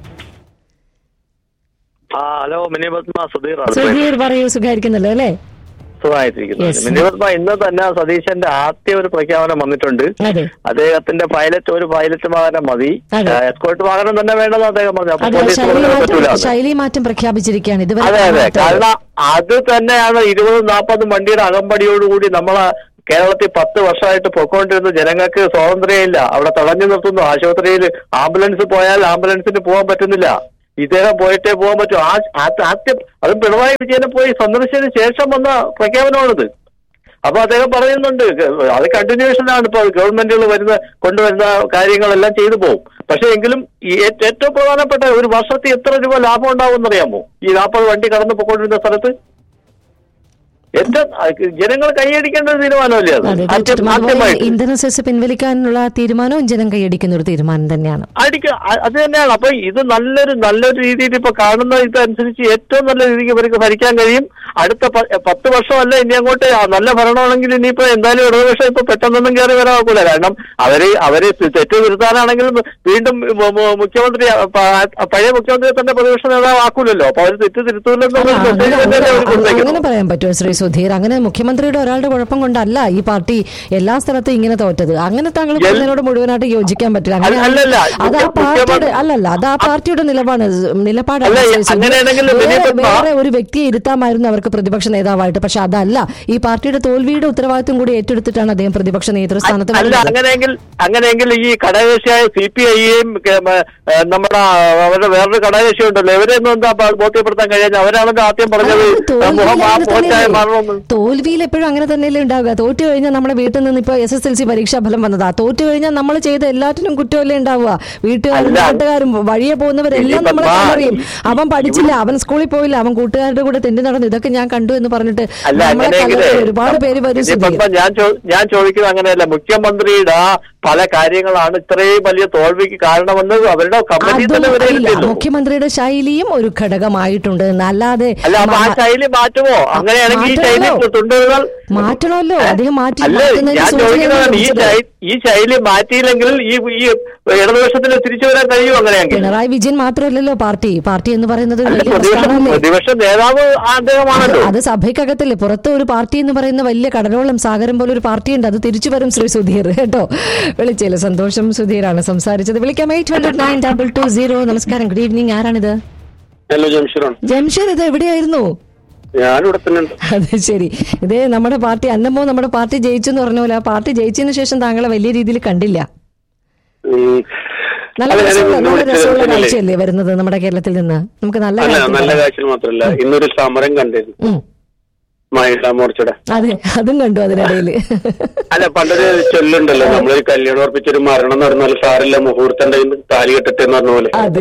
ആ ഹലോ മിനി പത്മ സുധീർ ആണ്. സുധീർ പറയൂ സുഖായിരിക്കുന്നല്ലോ അല്ലേ സുഖമായിട്ടിരിക്കുന്നു Yes. മിനി പത്മ ഇന്ന് തന്നെ സതീശന്റെ ആദ്യ ഒരു പ്രഖ്യാപനം വന്നിട്ടുണ്ട് അതെ അദ്ദേഹത്തിന്റെ പൈലറ്റ് ഒരു പൈലറ്റ് വാഹനം മതി അതെ. എസ്കോർട്ട് വാഹനം തന്നെ വേണമെന്ന് അദ്ദേഹം പറഞ്ഞു അപ്പൊ അതെ പോലീസ് ശൈലി പറഞ്ഞത് മാറ്റം പറ്റൂല ശൈലി മാറ്റം പ്രഖ്യാപിച്ചിരിക്കുകയാണ് ഇതുവരെ അതെ അതെ കാണാത്തത്. കാരണം അത് തന്നെയാണ് ഇരുപതും നാൽപ്പതും വണ്ടിയുടെ അകമ്പടിയോടുകൂടി നമ്മളെ കേരളത്തിൽ പത്ത് വർഷമായിട്ട് പൊക്കോണ്ടിരുന്ന ജനങ്ങൾക്ക് സ്വാതന്ത്ര്യമില്ല അവിടെ തടഞ്ഞു നിർത്തുന്നു ആശുപത്രിയിൽ ആംബുലൻസ് പോയാൽ ആംബുലൻസിന് പോകാൻ പറ്റുന്നില്ല ഇദ്ദേഹം പോയിട്ടേ പോകാൻ പറ്റും ആ ആ- ആദ്യം അതും പിണറായി വിജയനെ പോയി സന്ദർശിച്ചതിന് ശേഷം വന്ന പ്രഖ്യാപനമാണിത് അപ്പൊ അദ്ദേഹം പറയുന്നുണ്ട് അത് കണ്ടിന്യൂഷൻ ആണ് ഇപ്പോൾ ഗവൺമെന്റുകൾ വരുന്ന കൊണ്ടുവരുന്ന കാര്യങ്ങളെല്ലാം ചെയ്തു പോകും പക്ഷെ എങ്കിലും ഈ ഏ- ഏറ്റവും പ്രധാനപ്പെട്ട ഒരു വർഷത്തിൽ എത്ര രൂപ ലാഭം ഉണ്ടാവും എന്നറിയാമോ ഈ നാൽപ്പത് വണ്ടി കടന്നു പോയിക്കൊണ്ടിരുന്ന സ്ഥലത്ത് ഏറ്റവും ജനങ്ങൾ കൈയടിക്കേണ്ട ഒരു തീരുമാനമല്ലേ അത് അതെ ആദ്യം- തീർച്ചയായിട്ടും അതുപോലെ ആദ്യമായിട്ട് ഇന്ധന സെസ് പിൻവലിക്കാനുള്ള തീരുമാനവും ജനം കൈയടിക്കുന്ന ഒരു തീരുമാനം തന്നെയാണ് അടിക്ക അ- അത് തന്നെയാണ് അപ്പൊ ഇത് നല്ലൊരു നല്ലൊരു രീതിയിൽ ഇപ്പൊ കാണുന്ന ഇതനുസരിച്ച് ഏറ്റവും നല്ല രീതിക്ക് ഇവർക്ക് ഭരിക്കാൻ കഴിയും അടുത്ത പ- പത്ത് വർഷമല്ല ഇനി അങ്ങോട്ട് ആ നല്ല ഭരണമാണെങ്കിൽ ഇനിയിപ്പോ എന്തായാലും ഇടതുപക്ഷം ഇപ്പൊ പെട്ടെന്നൊന്നും കയറി വരാക്കൂല കാരണം അവര് അവര് തെറ്റ് തിരുത്താനാണെങ്കിലും വീണ്ടും മു- മു- മുഖ്യമന്ത്രി പ- പഴയ മുഖ്യമന്ത്രിയെ തന്നെ പ്രതിപക്ഷ നേതാവ് ആക്കൂലല്ലോ അപ്പൊ അവര് തെറ്റ് തിരുത്തൂലെന്നുള്ള അല്ല, മെസ്സേജ് അങ്ങനെ- തന്നെയല്ലേ അവർ അങ്ങനെ കൊടുത്തേക്കുന്നത് പറയാൻ പറ്റുമോ ശ്രീ സുധീർ അങ്ങനെ മുഖ്യമന്ത്രിയുടെ ഒരാളുടെ കുഴപ്പം കൊണ്ടല്ല ഈ പാർട്ടി എല്ലാ സ്ഥലത്തും ഇങ്ങനെ തോറ്റത് അങ്ങനെ താങ്കൾ എൽ- പറഞ്ഞതിനോട് മുഴുവനായിട്ട് യോജിക്കാൻ പറ്റില്ല അല്ല, അങ്ങനെ അല്ലല്ല. അത് ആ മുഖ്യ- പാർട്ടിയുടെ അല്ലല്ല അത് ആ പാർട്ടിയുടെ നിലപാട് നിലപാടാണ് അല്ല, ശ്രീ സുധീർ. അങ്ങനെയാണെങ്കിൽ വേറെ- വിനയ് പത്മ- വേറെ ഒരു വ്യക്തിയെ ഇരുത്താമായിരുന്നു അവർക്ക് പ്രതിപക്ഷ നേതാവായിട്ട് പക്ഷെ അതല്ല ഈ പാർട്ടിയുടെ തോൽവിയുടെ ഉത്തരവാദിത്വം കൂടി ഏറ്റെടുത്തിട്ടാണ് അദ്ദേഹം പ്രതിപക്ഷ നേതൃസ്ഥാനത്ത് അല്ല വരുന്നത്. അങ്ങനെയെങ്കിൽ അങ്ങനെയെങ്കിൽ ഈ ഘടകകക്ഷിയായ സി പി ഐയും നമ്മുടെ അവരുടെ വേറൊരു ഘടകകക്ഷി ഉണ്ടല്ലോ ഇവരെയൊന്നും എന്താ പ- ബോധ്യപ്പെടുത്താൻ കഴിയാൻ അവരാണല്ലോ ആദ്യം പറഞ്ഞത് ആ, തോൽവിയിൽ മുഖം ആ അങ്ങനെ പോറ്റായി തന്നെയല്ലേ? മാറണമെന്ന് തോൽവിയിൽ എപ്പോഴും അങ്ങനെ തന്നെയല്ലേ ഉണ്ടാവുക തോറ്റു കഴിഞ്ഞാൽ നമ്മുടെ വീട്ടിൽ നിന്ന് ഇപ്പൊ എസ് എസ് എൽ സി പരീക്ഷാ ഫലം വന്നതാ തോറ്റു കഴിഞ്ഞാൽ നമ്മൾ ചെയ്ത എല്ലാറ്റിനും കുറ്റമല്ലേ ഉണ്ടാവുക വീട്ടുകാരും അല്ല. നാട്ടുകാരും വഴിയെ പോകുന്നവരെല്ലാം ഇനിയിപ്പം നമ്മളെ മാ- കണ്ടറിയും അവൻ പഠിച്ചില്ല അവൻ സ്കൂളിൽ പോയില്ല അവൻ കൂട്ടുകാരുടെ കൂടെ തെണ്ടി നടന്നു ഇതൊക്കെ ഞാൻ കണ്ടു എന്ന് പറഞ്ഞിട്ട് അല്ല നമ്മളെ അങ്ങനെയെങ്കിലേ കണ്ടറിയും ഒരുപാട് പേര് വരും ഇതിപ്പം സുധീർ. ഞാൻ ചോ- ഞാൻ ചോദിക്കുന്നത് അങ്ങനെയല്ല മുഖ്യമന്ത്രിയുടെ ആ പല കാര്യങ്ങളാണ് ഇത്രയും വലിയ തോൽവിക്ക് കാരണമെന്ന് അവരുടെ കമ്മിറ്റി അതും തന്നെ ഇല്ല വിലയിരുത്തിയല്ലോ മുഖ്യമന്ത്രിയുടെ ശൈലിയും ഒരു ഘടകമായിട്ടുണ്ട് അല്ലാതെ അല്ല അപ്പൊ ആ മ- ശൈലി മാറ്റുമോ അങ്ങനെയാണെങ്കിൽ ഈ ശൈലി മാറ്റണമല്ലോ. തുണ്ടുകൾ മാറ്റണമല്ലോ അദ്ദേഹം മാറ്റി അല്ല മാറ്റുന്നതിന് ഞാൻ സൂചനയാണ് ചോദിക്കുന്നതാണ് ഈ ലഭിച്ചത്. ശൈ- ഈ ശൈലി മാറ്റിയില്ലെങ്കിൽ ഈ ഈ ഇടതുപക്ഷത്തിന് തിരിച്ചു വരാൻ കഴിയും അങ്ങനെയെങ്കിൽ പിണറായി വിജയൻ മാത്രമല്ലല്ലോ പാർട്ടി പാർട്ടി എന്ന് പറയുന്നത് അല്ല വലിയ പ്രതിപക്ഷ പ്രസ്ഥാനമല്ലേ പ്രതിപക്ഷ നേതാവ് ആ അദ്ദേഹമാണല്ലോ അത് സഭയ്ക്കകത്തല്ലേ പുറത്ത് ഒരു പാർട്ടി എന്ന് പറയുന്ന വലിയ കടലോളം സാഗരം പോലെ ഒരു പാർട്ടിയുണ്ട് അത് തിരിച്ചു വരും ശ്രീ സുധീർ കേട്ടോ വിളിച്ചേല് സന്തോഷം സുധീറാണ് സംസാരിച്ചത് വിളിക്കാം eight hundred nine double two zero നമസ്കാരം ഗുഡ് ഈവനിങ് ആരാണിത് ഹലോ ജംഷീറാണ് ജംഷീർ ഇത് എവിടെയായിരുന്നു ഞാനിവിടെ തന്നെ ഉണ്ട് അത് ശരി ഇതേ നമ്മുടെ പാർട്ടി അന്നമ്മോ നമ്മുടെ പാർട്ടി ജയിച്ചു എന്ന് പറഞ്ഞ പോലെ ആ പാർട്ടി ജയിച്ചതിന് ശേഷം താങ്കളെ വലിയ രീതിയിൽ കണ്ടില്ല ഉം. നല്ല അല്ല, ഞാൻ രസമുള്ള ഇന്ന് നല്ല വിളിച്ചത് രസമുള്ള ഇന്നലെ. കാഴ്ചയല്ലേ വരുന്നത് നമ്മുടെ കേരളത്തിൽ നിന്ന് നമുക്ക് നല്ല അല്ല കാര്യത്തിൽ നല്ല പറയാം. കാഴ്ച മാത്രല്ല ഇന്നൊരു സമരം കണ്ടിരുന്നു ഉം. മഹിളാ മോർച്ചയുടെ അതെ അതും കണ്ടു അതിനിടയിൽ അല്ല പണ്ടൊരു ചൊല്ലുണ്ടല്ലോ നമ്മളൊരു കല്യാണം ഉറപ്പിച്ചൊരു മരണം നടന്നാൽ സാറില്ല മുഹൂർത്തം താലി കെട്ടട്ടെ എന്ന് പറഞ്ഞ പോലെ അതെ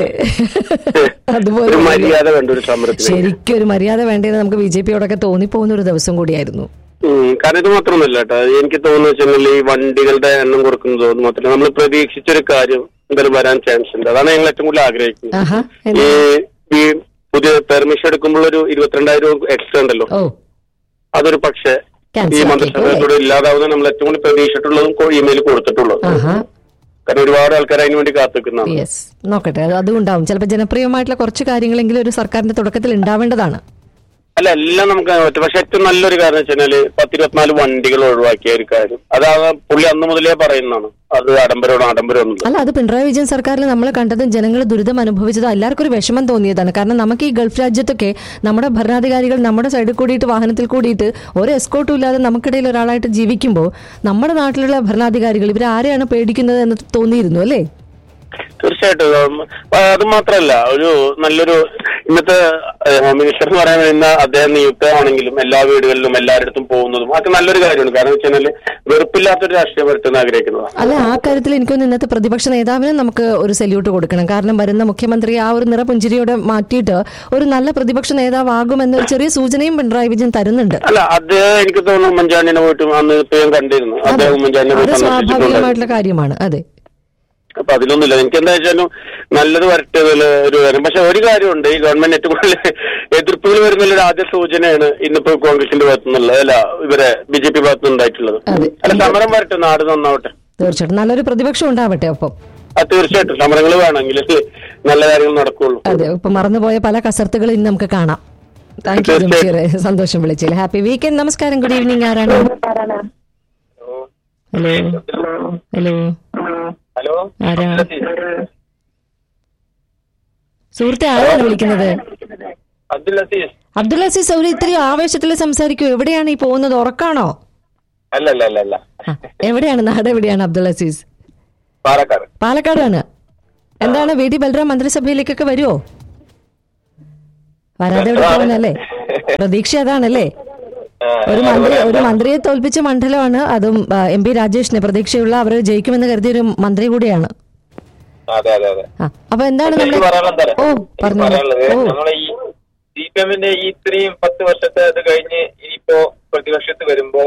അതുപോലെ ഒരു മര്യാദ വേണ്ട ഒരു സമരത്തിന് ശരിക്കും ഒരു മര്യാദ വേണ്ടത് നമുക്ക് ബി ജെ പിയോടൊക്കെ തോന്നിപ്പോകുന്ന ഒരു ദിവസം കൂടിയായിരുന്നു ഉം, കാരണം ഇത് മാത്രമൊന്നുമല്ല കേട്ടോ എനിക്ക് തോന്നുന്നു വെച്ചാൽ ഈ വണ്ടികളുടെ എണ്ണം കുറക്കുന്നത് അത് മാത്രമല്ല നമ്മൾ പ്രതീക്ഷിച്ചൊരു കാര്യം എന്തായാലും വരാൻ ചാൻസ് ഉണ്ട് അതാണ് ഞങ്ങൾ ഏറ്റവും കൂടുതൽ ആഗ്രഹിക്കുന്നത് ആഹാ ഈ ഈ പുതിയ പെർമിഷൻ എടുക്കുമ്പോൾ ഒരു ഇരുപത്തിരണ്ടായിരം എക്സ്ട്രാ ഉണ്ടല്ലോ ഓ അതൊരു പക്ഷേ Cancel ഈ ആക്കി, മന്ത്രിസഭയോട് ഇല്ലാതാവുന്ന നമ്മൾ ഏറ്റവും കൂടുതൽ പ്രതീക്ഷിച്ചിട്ടുള്ളതും ഇമെയിൽ കൊടുത്തിട്ടുള്ളതും ആഹാ കാരണം ഒരുപാട് ആൾക്കാർ അതിനു വേണ്ടി കാത്തിക്കുന്നതാണ് യെസ് നോക്കട്ടെ അത് അതും ഉണ്ടാവും ചിലപ്പോൾ ജനപ്രിയമായിട്ടുള്ള കുറച്ച് കാര്യങ്ങളെങ്കിലും ഒരു സർക്കാരിന്റെ തുടക്കത്തിൽ ഉണ്ടാവേണ്ടതാണ് അല്ല എല്ലാം നമുക്ക് പറ്റും പക്ഷെ ഏറ്റവും നല്ലൊരു കാര്യം വെച്ചാല് പത്തിരുപത്തിനാല് വണ്ടികൾ ഒഴിവാക്കിയ ഒരു കാര്യം അതാണ് പുള്ളി അന്ന് മുതലേ പറയുന്നതാണ് അത് ആഡംബരമാണ് ആഡംബരം എന്നുള്ളത് അല്ല അത് പിണറായി വിജയൻ സർക്കാരിൽ നമ്മൾ കണ്ടതും ജനങ്ങൾ ദുരിതം അനുഭവിച്ചതും എല്ലാവർക്കും ഒരു വിഷമം തോന്നിയതാണ് കാരണം നമുക്ക് ഈ ഗൾഫ് രാജ്യത്തൊക്കെ നമ്മുടെ ഭരണാധികാരികൾ നമ്മുടെ സൈഡിൽ കൂടിയിട്ട് വാഹനത്തിൽ കൂടിയിട്ട് ഒരു എസ്കോട്ടും ഇല്ലാതെ നമുക്കിടയിൽ ഒരാളായിട്ട് ജീവിക്കുമ്പോൾ നമ്മുടെ നാട്ടിലുള്ള ഭരണാധികാരികൾ ഇവർ ആരെയാണ് പേടിക്കുന്നത് എന്ന് തോന്നിയിരുന്നു അല്ലേ തീർച്ചയായിട്ടും ഉം, ആ, അത് മാത്രമല്ല ഒരു നല്ലൊരു ഇന്നത്തെ ഏഹ്, ഹോം മിനിസ്റ്റർ എന്ന് പറയാൻ വരുന്ന അദ്ദേഹം നിയുക്തമാണെങ്കിലും എല്ലാ വീടുകളിലും എല്ലായിടത്തും പോകുന്നതും അതൊക്കെ നല്ലൊരു കാര്യമാണ് കാരണം വെച്ചാൽ വെറുപ്പില്ലാത്തൊരു രാഷ്ട്രീയം വരുത്തുന്ന ആഗ്രഹിക്കുന്നതാണ് അല്ല ആ കാര്യത്തിൽ എനിക്കൊന്ന് ഇന്നത്തെ പ്രതിപക്ഷ നേതാവിന് നമുക്ക് ഒരു സല്യൂട്ട് കൊടുക്കണം കാരണം വരുന്ന മുഖ്യമന്ത്രി ആ ഒരു നിറപുഞ്ചിരിയോടെ മാറ്റിയിട്ട് ഒരു നല്ല പ്രതിപക്ഷ നേതാവാകുമെന്നൊരു ചെറിയ സൂചനയും പിണറായി വിജയൻ തരുന്നുണ്ട് അല്ല അദ്ദേഹം എനിക്ക് തോന്നുന്നു ഉമ്മൻചാണ്ടിനെ പോയിട്ട് അന്ന് ഇപ്പൊ ഞാൻ കണ്ടിരുന്നു അദ്ദേഹം ഉമ്മൻചാണ്ടിനെ അത് പോയി സന്ദർശിച്ചിട്ടുണ്ട് സ്വാഭാവികമായിട്ടുള്ള കാര്യമാണ് അതെ അപ്പൊ അതിലൊന്നുമില്ല എനിക്ക് എന്താ വെച്ചാലും നല്ലത് വരട്ടെ ഇതില് ഒരു കാര്യം പക്ഷെ ഒരു കാര്യമുണ്ട് ഈ ഗവൺമെന്റ് ഏറ്റവും കൂടുതൽ എതിർപ്പുകൾ വരുന്നുള്ള ഒരു ആദ്യ സൂചനയാണ് ഇന്നിപ്പോ കോൺഗ്രസിന്റെ ഭാഗത്തു നിന്നുള്ളത് അല്ല ഇവരെ ബി ജെ പി ഭാഗത്തു നിന്നുണ്ടായിട്ടുള്ളത് അതെ. അല്ല സമരം വരട്ടെ നാട് നന്നാവട്ടെ തീർച്ചയായിട്ടും നല്ലൊരു പ്രതിപക്ഷം ഉണ്ടാവട്ടെ ഒപ്പം അത് തീർച്ചയായിട്ടും സമരങ്ങൾ വേണമെങ്കിൽ നല്ല കാര്യങ്ങൾ നടക്കുള്ളൂ അതെ ഇപ്പൊ മറന്നുപോയ പല കസർത്തുകളും ഇന്ന് നമുക്ക് കാണാം താങ്ക് യു ജംഷീർ സന്തോഷം വിളിച്ചില്ല ഹാപ്പി വീക്കെൻഡ് നമസ്കാരം ഗുഡ് ഈവനിങ് ആരാണ് ഹലോ ഹലോ ഹലോ ആരാ സുഹൃത്തെ ആരാണ് വിളിക്കുന്നത് അബ്ദുൽ അസീസ് അബ്ദുൽ അസീസ് ഒരു ഇത്തിരി ആവേശത്തിൽ സംസാരിക്കൂ എവിടെയാണ് ഈ പോകുന്നത് ഉറക്കാണോ അല്ല അല്ല അല്ല അല്ല ആ, എവിടെയാണ് നാട് എവിടെയാണ് അബ്ദുൽ അസീസ് പാലക്കാട് പാലക്കാടാണ് എന്താണ് വി ഡി ബൽറാം മന്ത്രിസഭയിലേക്കൊക്കെ വരുമോ വരാതെ എവിടെ പോകുന്നല്ലേ പ്രതീക്ഷ അതാണല്ലേ ഒരു മന്ത്രി ഒരു മന്ത്രിയെ തോൽപ്പിച്ച മണ്ഡലമാണ് അതും ആ, എം പി രാജേഷിന് പ്രതീക്ഷയുള്ള അവർ ജയിക്കുമെന്ന് കരുതിയ ഒരു മന്ത്രി കൂടിയാണ് അതെ അതെ അതെ ആ അപ്പൊ എന്താണ് എനിക്ക് നമ്മുടെ പറയാനുള്ളത് തരാം. ഓ എനിക്ക് പറഞ്ഞു പറയാനുള്ളത് ഓ നമ്മളെ ഈ സി പി എമ്മിന്റെ ഈ ഇത്രയും പത്ത് വർഷത്തെ ഇത് കഴിഞ്ഞ് ഇനിയിപ്പോ പ്രതിപക്ഷത്ത് വരുമ്പോ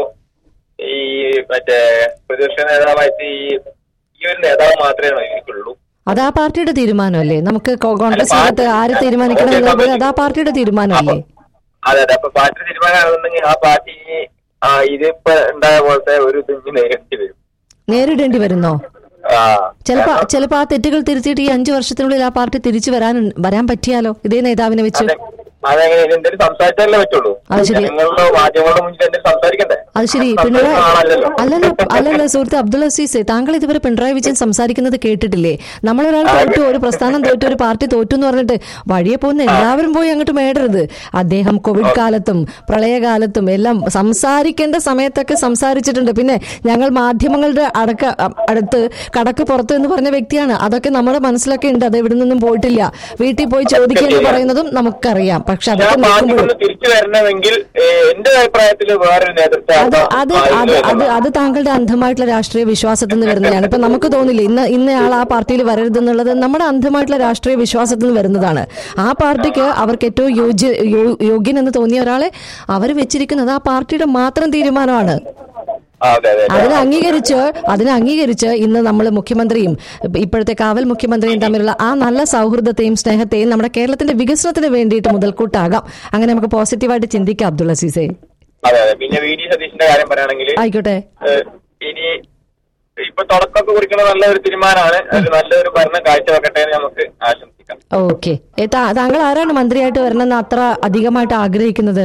ഈ മറ്റേ പ്രതിപക്ഷ നേതാവായിട്ട് ഈ ഈ ഒരു നേതാവ് മാത്രമേ എനിക്കുള്ളൂ അത് ആ പാർട്ടിയുടെ തീരുമാനമല്ലേ നമുക്ക് കോ- കോൺഗ്രസ് അല്ല, അകത്ത് ആര് പാർട്ടി- തീരുമാനിക്കണം എന്നുള്ളത് അത് ആ പാർട്ടിയുടെ തീരുമാനമല്ലേ അതെ അതെ അപ്പൊ പാർട്ടി തീരുമാനമാണെന്നുണ്ടെങ്കിൽ ആ പാർട്ടി ആ ഇതിപ്പോ ഉണ്ടായ പോലത്തെ ഒരു ഇത് ഇനി നേരിട്ട് വരും നേരിടേണ്ടി വരുന്നോ ആ ചിലപ്പോ ചിലപ്പോ ആ തെറ്റുകൾ തിരുത്തിയിട്ട് ഈ അഞ്ചു വർഷത്തിനുള്ളിൽ ആ പാർട്ടി തിരിച്ചു വരാൻ വരാൻ പറ്റിയാലോ ഇതേ നേതാവിനെ വെച്ച് അതെ അതെങ്ങനെ എന്തെങ്കിലും സംസാരിച്ചാലേ പറ്റുള്ളൂ അത് ശരി. ജനങ്ങളുടെ മാധ്യമങ്ങളുടെ മുന്നിൽ എന്തെങ്കിലും സംസാരിക്കണ്ടേ അത് ശരി സംസാരിക്കുന്ന പിണറായി ആളല്ലല്ലോ. അല്ലല്ല അല്ലല്ല സുഹൃത്ത് അബ്ദുൾ അസീസ് താങ്കൾ ഇതുവരെ പിണറായി വിജയൻ സംസാരിക്കുന്നത് കേട്ടിട്ടില്ലേ നമ്മളൊരാൾ തോറ്റു ഒരു പ്രസ്ഥാനം തോറ്റു ഒരു പാർട്ടി തോറ്റു എന്ന് പറഞ്ഞിട്ട് വഴിയെ പോകുന്ന എല്ലാവരും പോയി അങ്ങോട്ട് മേടരുത് അദ്ദേഹം കോവിഡ് കാലത്തും പ്രളയകാലത്തും എല്ലാം സംസാരിക്കേണ്ട സമയത്തൊക്കെ സംസാരിച്ചിട്ടുണ്ട് പിന്നെ ഞങ്ങൾ മാധ്യമങ്ങളുടെ അടക്ക അ- അടുത്ത് കടക്ക് പുറത്ത് എന്ന് പറഞ്ഞ വ്യക്തിയാണ് അതൊക്കെ നമ്മുടെ മനസ്സിലൊക്കെ ഉണ്ട് അത് എവിടെ നിന്നും പോയിട്ടില്ല വീട്ടിൽ പോയി ചോദിക്കുക എന്ന് പറയുന്നതും നമുക്കറിയാം പക്ഷെ ഞാൻ അതൊക്കെ പാർട്ടി നോക്കുമ്പോൾ കൊണ്ട് തിരിച്ചു വരണമെങ്കിൽ ഏഹ്, എന്റെ അഭിപ്രായത്തിൽ വേറൊരു നേതൃത്വം അത് അത് അത് അത് അത് താങ്കളുടെ അന്ധമായിട്ടുള്ള രാഷ്ട്രീയ വിശ്വാസത്തിൽ നിന്ന് വരുന്നതാണ് ഇപ്പൊ നമുക്ക് തോന്നില്ല ഇന്ന് ഇന്നയാൾ ആ പാർട്ടിയിൽ വരരുതെന്നുള്ളത് നമ്മുടെ അന്ധമായിട്ടുള്ള രാഷ്ട്രീയ വിശ്വാസത്തിൽ നിന്ന് വരുന്നതാണ് ആ പാർട്ടിക്ക് അവർക്ക് ഏറ്റവും യോഗ്യ യോ- യോഗ്യൻ എന്ന് തോന്നിയ ഒരാളെ അവർ വെച്ചിരിക്കുന്നത് ആ പാർട്ടിയുടെ മാത്രം തീരുമാനമാണ് അതെ അതെ അതിനെ അംഗീകരിച്ച് അതിനെ അംഗീകരിച്ച് ഇന്ന് നമ്മൾ മുഖ്യമന്ത്രിയും ഇപ്പോഴത്തെ കാവൽ മുഖ്യമന്ത്രിയും തമ്മിലുള്ള ആ നല്ല സൗഹൃദത്തെയും സ്നേഹത്തെയും നമ്മുടെ കേരളത്തിന്റെ വികസനത്തിന് വേണ്ടിയിട്ട് മുതൽക്കൂട്ടാകാം അങ്ങനെ നമുക്ക് പോസിറ്റീവായിട്ട് ചിന്തിക്കാം അബ്ദുൾ അസീസെ അതെ അതെ പിന്നെ വി ഡി സതീഷിന്റെ കാര്യം പറയുകയാണെങ്കിൽ ആയിക്കോട്ടെ ഏഹ്, ഇനി ഇപ്പൊ തുടക്കമൊക്കെ കുറിക്കുന്ന നല്ലൊരു തീരുമാനമാണ് അത് നല്ലൊരു ഭരണം കാഴ്ചവെക്കട്ടെ എന്ന് നമുക്ക് ആശംസിക്കാം ഓക്കെ താങ്കൾ ആരാണ് മന്ത്രിയായിട്ട് വരണമെന്ന് അത്ര അധികമായിട്ട് ആഗ്രഹിക്കുന്നത്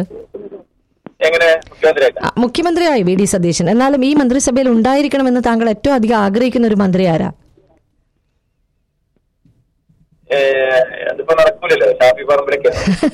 എങ്ങനെ മുഖ്യമന്ത്രിയായിട്ട് ആ, മുഖ്യമന്ത്രിയായി വി ഡി സതീശൻ എന്നാലും ഈ മന്ത്രിസഭയിൽ ഉണ്ടായിരിക്കണമെന്ന് താങ്കൾ ഏറ്റവും അധികം ആഗ്രഹിക്കുന്ന ഒരു മന്ത്രി ആരാ ഏഹ്, അതിപ്പോ നടക്കൂലല്ലോ ഷാഫി പറമ്പിലൊക്കെ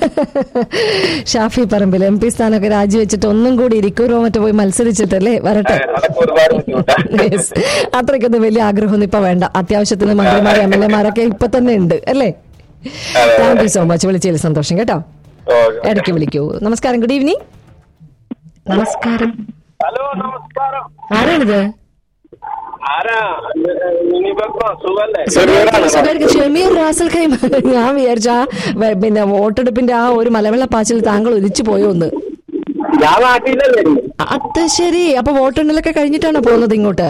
ഷാഫി പറമ്പിൽ എം പി സ്ഥാനമൊക്കെ രാജിവെച്ചിട്ട് ഒന്നും കൂടി ഇരിക്കൂറോ മറ്റോ പോയി മത്സരിച്ചിട്ടല്ലേ വരട്ടെ ഏഹ്, അതൊക്കെ ഒരുപാട് ബുദ്ധിമുട്ടാണ് Yes. അത്രയ്ക്കൊന്നും വലിയ ആഗ്രഹമൊന്നും ഇപ്പൊ വേണ്ട അത്യാവശ്യത്തിന് മന്ത്രിമാർ എം എൽ എമാരൊക്കെ ഇപ്പൊ തന്നെ ഉണ്ട് അല്ലേ അതെ. താങ്ക് യു സോ മച്ച് വിളിച്ചതിൽ സന്തോഷം കേട്ടോ ഓക്കെ. ഇടയ്ക്ക് വിളിക്കൂ നമസ്കാരം ഗുഡ് ഈവനിങ് നമസ്കാരം ഹലോ നമസ്കാരം ആരാണിത് ആരാ യൂണിബർക്കോ സുഖല്ലേ സുഖായിരിക്കും. ഷമീർ റാസൽ ഖൈം ഞാൻ വിചാരിച്ച ആ വെ- പിന്നെ വോട്ടെടുപ്പിന്റെ ആ ഒരു മലവെള്ള പാച്ചിൽ താങ്കൾ ഒലിച്ചു പോയോ ഒന്ന് ഞാൻ നാട്ടിലല്ലേ അത് ശരി അപ്പൊ വോട്ടെണ്ണലൊക്കെ കഴിഞ്ഞിട്ടാണോ പോകുന്നത് ഇങ്ങോട്ട്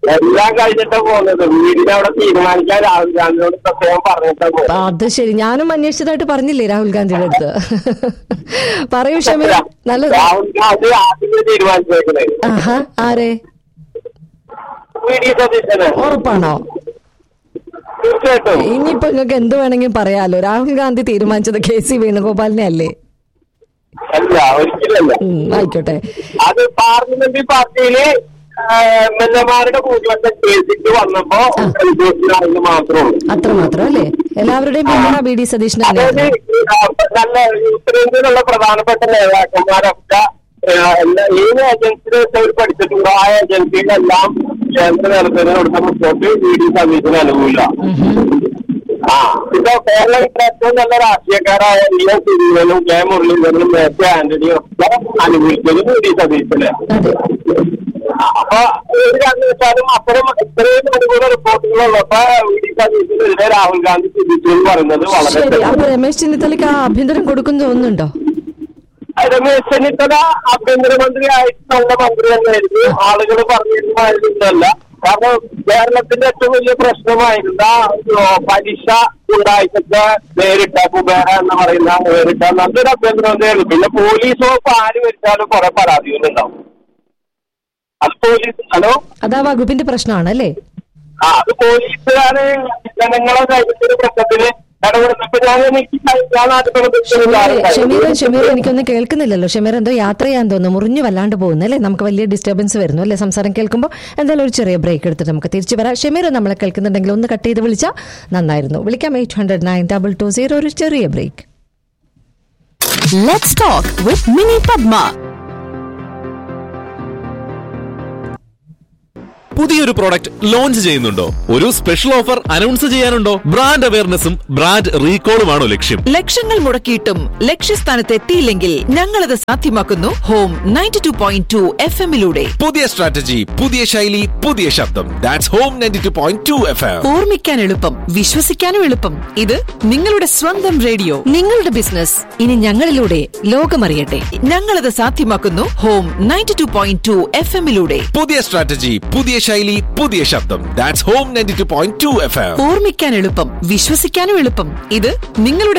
എല്ലാം കഴിഞ്ഞിട്ടാ പോകുന്നത് വീടിനെ അവിടെ തീരുമാനിക്കാൻ രാഹുൽ ഗാന്ധിയോട് പ്രത്യേകം പറഞ്ഞിട്ടാ പോകുന്നത് അത് ശരി ഞാനും അന്വേഷിച്ചതായിട്ട് പറഞ്ഞില്ലേ രാഹുൽ ഗാന്ധിയുടെ അടുത്ത് പറയൂ ഷമീർ നല്ലത് രാഹുൽ ഗാന്ധി ആദ്യമേ തീരുമാനിച്ചേക്കുന്നത് ആഹാ ആരെ വി ഡി സതീശന് ഉറപ്പാണോ തീർച്ചയായിട്ടും ഇനിയിപ്പോ നിങ്ങൾക്ക് എന്ത് വേണമെങ്കിലും പറയാലോ രാഹുൽ ഗാന്ധി തീരുമാനിച്ചത് കെ സി വേണുഗോപാലിനെ അല്ലേ അല്ല ഒരിക്കലല്ല ഉം, ആയിക്കോട്ടെ അത് പാർലമെന്ററി പാർട്ടിയില് എം എൽ എമാരുടെ ഭൂരിപക്ഷം കേസിട്ട് വന്നപ്പോ എൽഡിഎഫിനാണെന്ന് മാത്രമേ ഉള്ളൂ അത്ര മാത്രം അല്ലേ എല്ലാവരുടെയും പിന്തുണ ബി ഡി സതീഷിന് അതായത് തന്നെയായിരുന്നു നല്ല ഉത്തരേന്ത്യയിലുള്ള പ്രധാനപ്പെട്ട നേതാക്കന്മാരൊക്കെ ഏഹ്, എല്ലാ- ഏത് ഏജൻസിനെ അവർ പഠിച്ചിട്ടുണ്ടോ ആ ഏജൻസിയിലെല്ലാം കേന്ദ്ര നേതൃത്വത്തിന് കൊടുത്ത റിപ്പോർട്ട് വി ഡി സതീശന് അനുകൂലമാണ് ആ ഇപ്പൊ കേരളത്തിലെ ഏറ്റവും നല്ല രാഷ്ട്രീയക്കാരായ ഇ എസ് സുധീരനും കെ മുരളീധരനും നേരത്തെ ആന്റണിയും ഒക്കെ അനുകൂലിച്ചത് വി ഡി സതീശന് അതെ അപ്പൊ ഒരു കാരണവശാലും അത്തരം ഇത്രയും അനുകൂല റിപ്പോർട്ടുകളുള്ളപ്പോ വി ഡി സതീശനെതിരെ രാഹുൽ ഗാന്ധി ചിന്തിച്ചു എന്ന് പറയുന്നത് വളരെ ശരി തെറ്റാണ്. അപ്പൊ രമേശ് ചെന്നിത്തലയ്ക്ക് ആ അഭ്യന്തരം കൊടുക്കും തോന്നുന്നുണ്ടോ രമേശ് ചെന്നിത്തല ആഭ്യന്തരമന്ത്രി ആയിട്ടുള്ള മന്ത്രി തന്നെയായിരുന്നു ആളുകൾ പറഞ്ഞിരുന്നതല്ല കാരണം കേരളത്തിന്റെ ഏറ്റവും വലിയ പ്രശ്നമായിരുന്ന ഓ, പലിശ ഉണ്ടായിട്ടൊക്കെ നേരിട്ട കുബേര എന്ന് പറയുന്ന നേരിട്ട നല്ലൊരു ആഭ്യന്തരമന്ത്രിയായിരുന്നു പിന്നെ പോലീസ് വകുപ്പ് ആര് ഭരിച്ചാലും കുറെ പരാതികളുണ്ടാവും അത് പോലീസ് ഹലോ അതാ വകുപ്പിന്റെ പ്രശ്നമാണ് അല്ലേ ആ അത് പോലീസുകാര് ജനങ്ങളെ കൈവശൊരു പ്രശ്നത്തിന് ഇടപെടുന്നപ്പോ ഞാൻ എനിക്ക് ഞാൻ ഷമീർ ഷമീർ നാട്ടിൽ ഷമീർ എനിക്കൊന്നും കേൾക്കുന്നില്ലല്ലോ ഷമീർ എന്തോ യാത്ര ചെയ്യാൻ തോന്നുന്നു മുറിഞ്ഞു വല്ലാണ്ട് പോകുന്നു അല്ലേ നമുക്ക് വലിയ ഡിസ്റ്റർബൻസ് വരുന്നു അല്ലേ സംസാരം കേൾക്കുമ്പോൾ എന്തായാലും ഒരു ചെറിയ ബ്രേക്ക് എടുത്തിട്ട് നമുക്ക് തിരിച്ചു വരാം ഷമീർ നമ്മളെ കേൾക്കുന്നുണ്ടെങ്കിൽ ഒന്ന് കട്ട് ചെയ്ത് വിളിച്ചാൽ നന്നായിരുന്നു വിളിക്കാം eight hundred nine double two zero ഒരു ചെറിയ break Let's talk with Mini Padma. പുതിയൊരു പ്രോഡക്റ്റ് ലോഞ്ച് ചെയ്യുന്നുണ്ടോ ഒരു സ്പെഷ്യൽ ഓഫർ അനൗൺസ് ചെയ്യാനുണ്ടോ ബ്രാൻഡ് അവയർനെസ്സും ബ്രാൻഡ് റീകോളുമാണോ ലക്ഷ്യം ലക്ഷങ്ങൾ മുടക്കിയിട്ടും ലക്ഷ്യസ്ഥാനത്ത് എത്തിയില്ലെങ്കിൽ ഞങ്ങളത് സാധ്യമാക്കുന്നു home ninety two point two F എമ്മിലൂടെ പുതിയ സ്ട്രാറ്റജി പുതിയ ശൈലി പുതിയ ശബ്ദം that's home ninety two point two F M ഓർമ്മിക്കാൻ എളുപ്പം വിശ്വസിക്കാനും എളുപ്പം ഇത് നിങ്ങളുടെ സ്വന്തം റേഡിയോ നിങ്ങളുടെ ബിസിനസ് ഇനി ഞങ്ങളിലൂടെ ലോകമറിയട്ടെ ഞങ്ങളത് സാധ്യമാക്കുന്നു home ninety two point two F എമ്മിലൂടെ പുതിയ സ്ട്രാറ്റജി പുതിയ ശൈലി പുതിയ ശബ്ദം that's home ninety two point two F M ഓർമ്മിക്കാൻ എളുപ്പം വിശ്വസിക്കാനും എളുപ്പം ഇത് നിങ്ങളുടെ